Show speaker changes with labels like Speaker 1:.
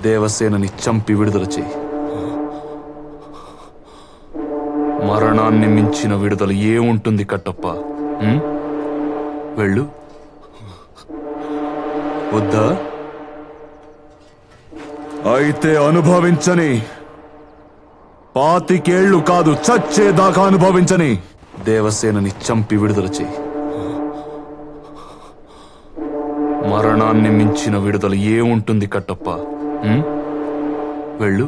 Speaker 1: దేవసేనని చంపి విడుదల చేయి మరణాన్ని మించిన విడుదల ఏముంటుంది కట్టప్ప ఉం? వెళ్ళు వద్దా అయితే అనుభవించని పాతికేళ్లు కాదు చచ్చేదాకా అనుభవించని దేవసేనని చంపి విడుదల చేయి మరణాన్ని మించిన విడుదల ఏముంటుంది కట్టప్ప ఉం? వెళ్ళు